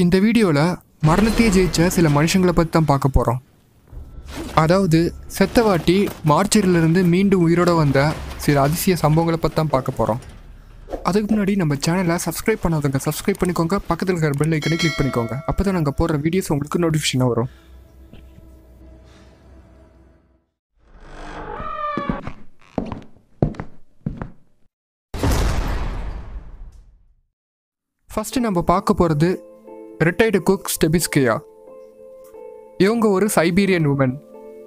இந்த வீடியோவில் மரணத்தையே ஜெயிச்ச சில மனுஷங்களை பற்றி தான் பார்க்க போகிறோம் அதாவது செத்தவாட்டி மார்ச்சரியிலிருந்து மீண்டும் உயிரோட வந்த சில அதிசய சம்பவங்களை பற்றி தான் பார்க்க போகிறோம் அதுக்கு முன்னாடி நம்ம சேனலை சப்ஸ்கிரைப் பண்ணாதவங்க சப்ஸ்கிரைப் பண்ணிக்கோங்க பக்கத்தில் இருக்கிற பெல் ஐக்கனை கிளிக் பண்ணிக்கோங்க அப்போ தான் நாங்கள் போடுற வீடியோஸ் உங்களுக்கு நோட்டிஃபிகேஷனாக வரும் ஃபஸ்ட்டு நம்ம பார்க்க போகிறது ரிட்டையர்டு குக் ஸ்டெபிஸ்கியா இவங்க ஒரு சைபீரியன் உமன்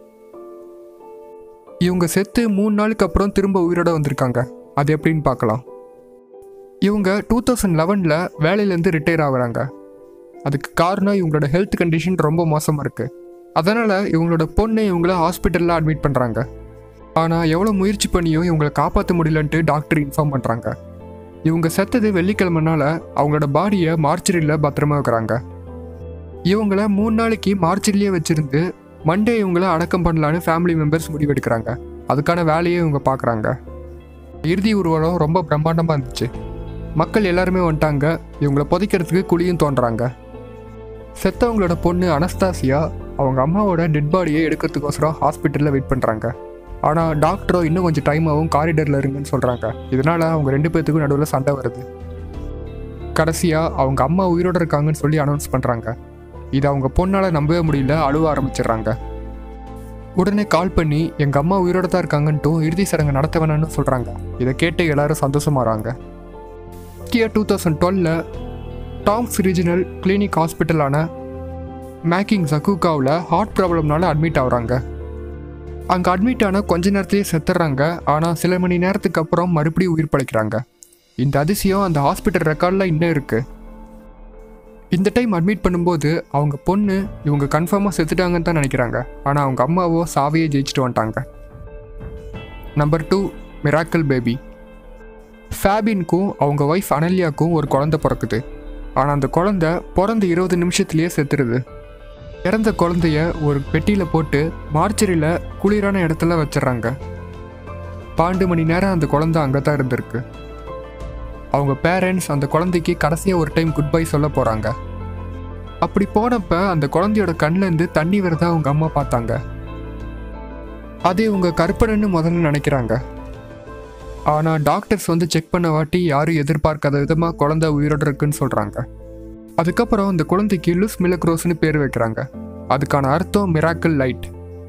இவங்க செத்து மூணு நாளுக்கு அப்புறம் திரும்ப உயிரோட வந்திருக்காங்க அது எப்படின்னு பார்க்கலாம் இவங்க டூ தௌசண்ட் லெவனில் வேலையிலேருந்து ரிட்டையர் ஆகுறாங்க அதுக்கு காரணம் இவங்களோட ஹெல்த் கண்டிஷன் ரொம்ப மோசமாக இருக்குது அதனால் இவங்களோட பொண்ணு இவங்கள ஹாஸ்பிட்டலில் அட்மிட் பண்ணுறாங்க ஆனால் எவ்வளோ முயற்சி பண்ணியும் இவங்களை காப்பாற்ற முடியலன்ட்டு டாக்டர் இன்ஃபார்ம் பண்ணுறாங்க இவங்க செத்தது வெள்ளிக்கிழமைனால அவங்களோட பாடியை மார்ச்சரியில் பத்திரமா வைக்கிறாங்க இவங்கள மூணு நாளைக்கு மார்ச்சரிலேயே வச்சிருந்து மண்டே இவங்கள அடக்கம் பண்ணலான்னு ஃபேமிலி மெம்பர்ஸ் முடிவெடுக்கிறாங்க அதுக்கான வேலையை இவங்க பார்க்குறாங்க இறுதி ஊர்வலம் ரொம்ப பிரம்மாண்டமாக இருந்துச்சு மக்கள் எல்லாருமே வந்துட்டாங்க இவங்கள புதைக்கிறதுக்கு குழியும் தோன்றாங்க செத்தவங்களோட பொண்ணு அனஸ்தாசியா அவங்க அம்மாவோட டெட் பாடியை எடுக்கிறதுக்கோசரம் ஹாஸ்பிட்டலில் வெயிட் பண்ணுறாங்க ஆனால் டாக்டரோ இன்னும் கொஞ்சம் டைம் ஆகும் காரிடரில் இருங்கன்னு சொல்கிறாங்க இதனால் அவங்க ரெண்டு பேர்த்துக்கும் நடுவில் சண்டை வருது கடைசியாக அவங்க அம்மா உயிரோடு இருக்காங்கன்னு சொல்லி அனௌன்ஸ் பண்ணுறாங்க இது அவங்க பொண்ணால் நம்பவே முடியல அழுவ ஆரம்பிச்சிடுறாங்க உடனே கால் பண்ணி எங்கள் அம்மா உயிரோட தான் இருக்காங்கன்ட்டும் இறுதி சடங்கு நடத்த வேணாம்னு சொல்கிறாங்க இதை கேட்டு எல்லாரும் சந்தோஷமாகறாங்க கியர் டூ தௌசண்ட் டுவெலில் டாம்ஸ் ரீஜனல் கிளினிக் ஹாஸ்பிட்டலான மேக்கிங் ஜக்கூகாவில் ஹார்ட் ப்ராப்ளம்னால அட்மிட் ஆகுறாங்க அங்கே அட்மிட் ஆன கொஞ்ச நேரத்திலேயே செத்துடுறாங்க ஆனால் சில மணி நேரத்துக்கு அப்புறம் மறுபடியும் உயிர் பழைக்கிறாங்க இந்த அதிசயம் அந்த ஹாஸ்பிட்டல் ரெக்கார்டில் இன்னும் இருக்குது இந்த டைம் அட்மிட் பண்ணும்போது அவங்க பொண்ணு இவங்க கன்ஃபார்மாக செத்துட்டாங்கன்னு தான் நினைக்கிறாங்க ஆனால் அவங்க அம்மாவோ சாவையே ஜெயிச்சுட்டு வந்துட்டாங்க நம்பர் டூ மிராக்கல் பேபி ஃபேபின்க்கும் அவங்க ஒய்ஃப் அனல்யாக்கும் ஒரு குழந்தை பிறக்குது ஆனால் அந்த குழந்தை பிறந்த இருபது நிமிஷத்துலேயே செத்துருது இறந்த குழந்தைய ஒரு பெட்டியில் போட்டு மார்ச்சரியில் குளிரான இடத்துல வச்சிடுறாங்க பன்னெண்டு மணி நேரம் அந்த குழந்தை அங்கே தான் இருந்திருக்கு அவங்க பேரண்ட்ஸ் அந்த குழந்தைக்கு கடைசியாக ஒரு டைம் குட் பை சொல்ல போகிறாங்க அப்படி போனப்ப அந்த குழந்தையோட கண்ணிலேருந்து தண்ணி வரதா அவங்க அம்மா பார்த்தாங்க அது இவங்க கற்பனைன்னு முதல்ல நினைக்கிறாங்க ஆனால் டாக்டர்ஸ் வந்து செக் பண்ண வாட்டி யாரும் எதிர்பார்க்காத விதமாக குழந்தை உயிரோடு இருக்குன்னு சொல்கிறாங்க அதுக்கப்புறம் அந்த குழந்தைக்கு லுஸ் மிலக்ரோஸ்னு பேர் வைக்கிறாங்க அதுக்கான அர்த்தம் மிராக்கிள் லைட்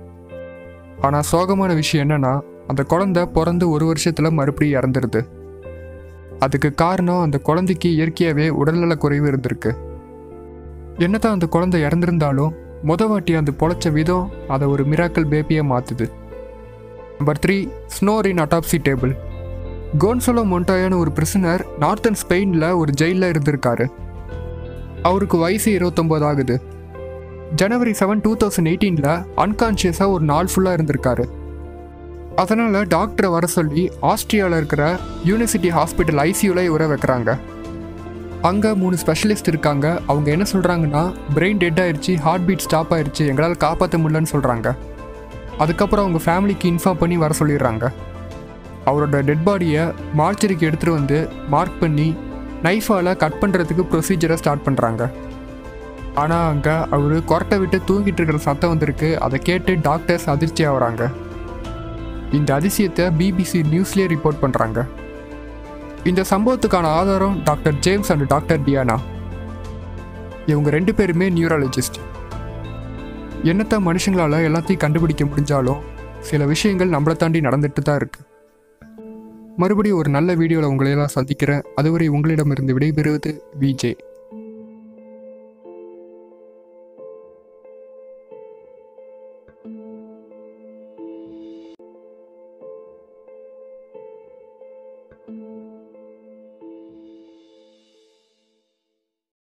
ஆனால் சோகமான விஷயம் என்னன்னா அந்த குழந்தை பிறந்து ஒரு வருஷத்தில் மறுபடியும் இறந்துருது அதுக்கு காரணம் அந்த குழந்தைக்கு இயற்கையாகவே உடல்நல குறைவு இருந்திருக்கு என்னதான் அந்த குழந்தை இறந்திருந்தாலும் முத வாட்டி அந்த பொழைச்ச விதம் அதை ஒரு மிராக்கல் பேபியை மாற்றுது number three snore in autopsy table Gonzalo மொண்டாயான்னு ஒரு பிரிசனர் நார்த்தன் ஸ்பெயினில் ஒரு ஜெயிலில் இருந்திருக்காரு அவருக்கு வயசு இருபத்தொம்போது ஆகுது ஜனவரி செவன் டூ தௌசண்ட் எயிட்டீனில் அன்கான்ஷியஸாக ஒரு நாள் ஃபுல்லாக இருந்திருக்காரு அதனால் டாக்டரை வர சொல்லி ஆஸ்திரியாவில் இருக்கிற யூனிவர்சிட்டி ஹாஸ்பிட்டல் ஐசியூவில் இவரை வைக்கிறாங்க அங்கே மூணு ஸ்பெஷலிஸ்ட் இருக்காங்க அவங்க என்ன சொல்கிறாங்கன்னா பிரெயின் டெட் ஆயிடுச்சு ஹார்ட் பீட் ஸ்டாப் ஆயிடுச்சு எங்களால் காப்பாற்ற முடியலன்னு சொல்கிறாங்க அதுக்கப்புறம் அவங்க ஃபேமிலிக்கு இன்ஃபார்ம் பண்ணி வர சொல்லிடுறாங்க அவரோட டெட் பாடியை மார்ச்சரிக்கு எடுத்துகிட்டு வந்து மார்க் பண்ணி நைஃபால் கட் பண்ணுறதுக்கு ப்ரொசீஜரை ஸ்டார்ட் பண்ணுறாங்க ஆனால் அங்கே அவர் கொரட்டை விட்டு தூங்கிட்டு இருக்கிற சத்தம் வந்திருக்கு அதை கேட்டு டாக்டர்ஸ் அதிர்ச்சி ஆகுறாங்க இந்த அதிசயத்தை பிபிசி நியூஸ்லேயே ரிப்போர்ட் பண்ணுறாங்க இந்த சம்பவத்துக்கான ஆதாரம் doctor James and doctor Diana இவங்க ரெண்டு பேருமே நியூராலஜிஸ்ட் என்னத்தான் மனுஷங்களால் எல்லாத்தையும் கண்டுபிடிக்க முடிஞ்சாலும் சில விஷயங்கள் நம்மளை தாண்டி நடந்துட்டு தான் இருக்கு மறுபடியும் ஒரு நல்ல வீடியோவில் உங்களையெல்லாம் சந்திக்கிறேன் அதுவரை உங்களிடமிருந்து விடைபெறுவது விஜே